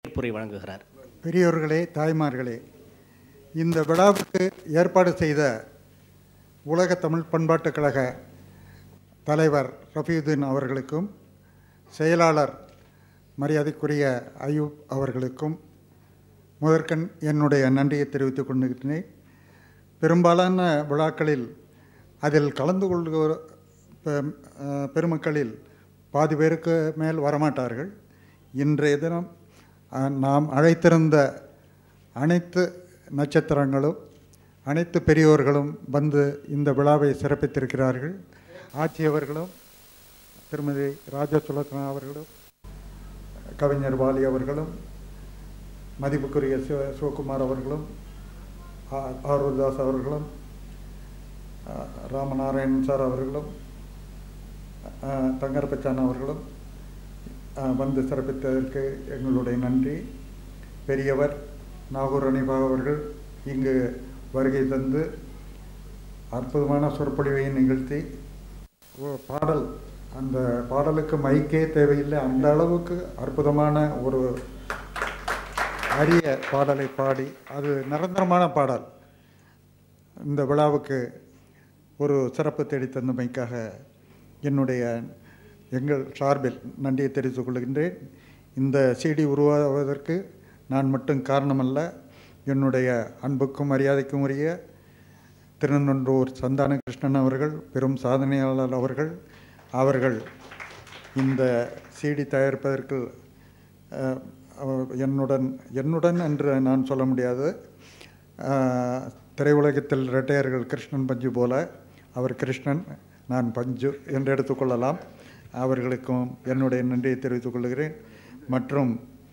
வரவேற்புரை வழங்குகிறார் பெரியோர்களே தாய்மார்களே இந்த விழாவுக்கு ஏற்பாடு செய்த உலக தமிழ் பண்பாட்டுக் கழக தலைவர் ரஃபீயுதீன் அவர்களுக்கும் செயலாளர் மரியாதைக்குரிய அயூப் அவர்களுக்கும் முதற்கண் என்னுடைய நன்றியை தெரிவித்துக் கொண்டிருக்கிறேன் பெரும்பாலான விழாக்களில் அதில் கலந்து கொள்கிற பெ- அஹ் பெருமக்களில் பாதி பேருக்கு மேல் வரமாட்டார்கள் இன்றைய தினம் அஹ், நாம் அழைத்திருந்த அனைத்து நட்சத்திரங்களும் அனைத்து பெரியோர்களும் வந்து இந்த விழாவை சிறப்பித்திருக்கிறார்கள் ஆட்சியவர்களும் திருமதி ராஜா சுலக்னா அவர்களும் கவிஞர் வாலி அவர்களும் மதிப்புக்குரிய சிவ சிவகுமார் அவர்களும் ஆ- ஆரூர்தாஸ் அவர்களும் ஆ, ராமநாராயணன் சார் அவர்களும் ஆ, தங்கரபச்சான் அவர்களும் ஆ, வந்து சிறப்பித்ததற்கு எங்களுடைய நன்றி பெரியவர் நாகூர் அனிபா அவர்கள் இங்கு வருகை தந்து அற்புதமான சொற்பொழிவை நிகழ்த்தி ஒரு பாடல் அந்த பாடலுக்கு மைக்கே தேவையில்லை அந்த அளவுக்கு அற்புதமான ஒரு அரிய பாடலை பாடி அது நிரந்தரமான பாடல் இந்த விழாவுக்கு ஒரு சிறப்பு தேடி தந்தமைக்காக என்னுடைய எங்கள் சார்பில் நன்றியை தெரிவித்துக் கொள்கின்றேன் இந்த சிடி உருவாவதற்கு நான் மட்டும் காரணமல்ல என்னுடைய அன்புக்கும் மரியாதைக்கும் உரிய திருநன்றூர் சந்தான கிருஷ்ணன் அவர்கள் பெரும் சாதனையாளர் அவர்கள் அவர்கள் இந்த சிடி தயாரிப்பதற்கு அஹ், அவர் என்னுடன் என்னுடன் என்று நான் சொல்ல முடியாது அஹ், திரையுலகத்தில் இரட்டையர்கள் கிருஷ்ணன் பஞ்சு போல அவர் கிருஷ்ணன் நான் பஞ்சு என்று எடுத்துக்கொள்ளலாம் அவர்களுக்கும் என்னுடைய நன்றியை தெரிவித்துக் கொள்கிறேன் மற்றும்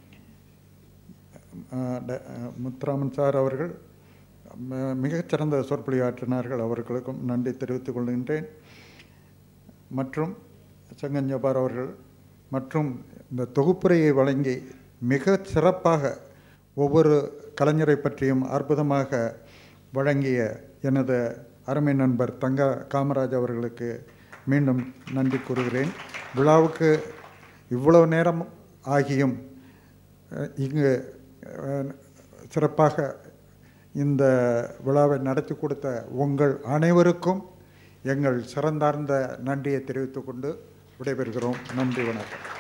அஹ், ட- அஹ், முத்துராமன் சார் அவர்கள் ம- மிகச்சிறந்த சொற்பொழிவாற்றினார்கள் அவர்களுக்கும் நன்றி தெரிவித்துக் கொள்கின்றேன் மற்றும் செங்கஞ்சபார் அவர்கள் மற்றும் இந்த தொகுப்புரையை வழங்கி மிக சிறப்பாக ஒவ்வொரு கலைஞரை பற்றியும் அற்புதமாக வழங்கிய எனது அருமை நண்பர் தங்க காமராஜ் அவர்களுக்கு மீண்டும் நன்றி கூறுகிறேன் விழாவுக்கு இவ்வளவு நேரம் ஆகியும் அஹ், இங்கு அஹ், சிறப்பாக இந்த விழாவை நடத்தி கொடுத்த உங்கள் அனைவருக்கும் எங்கள் சிறந்தார்ந்த நன்றியை தெரிவித்துக்கொண்டு விடைபெறுகிறோம் நன்றி வணக்கம்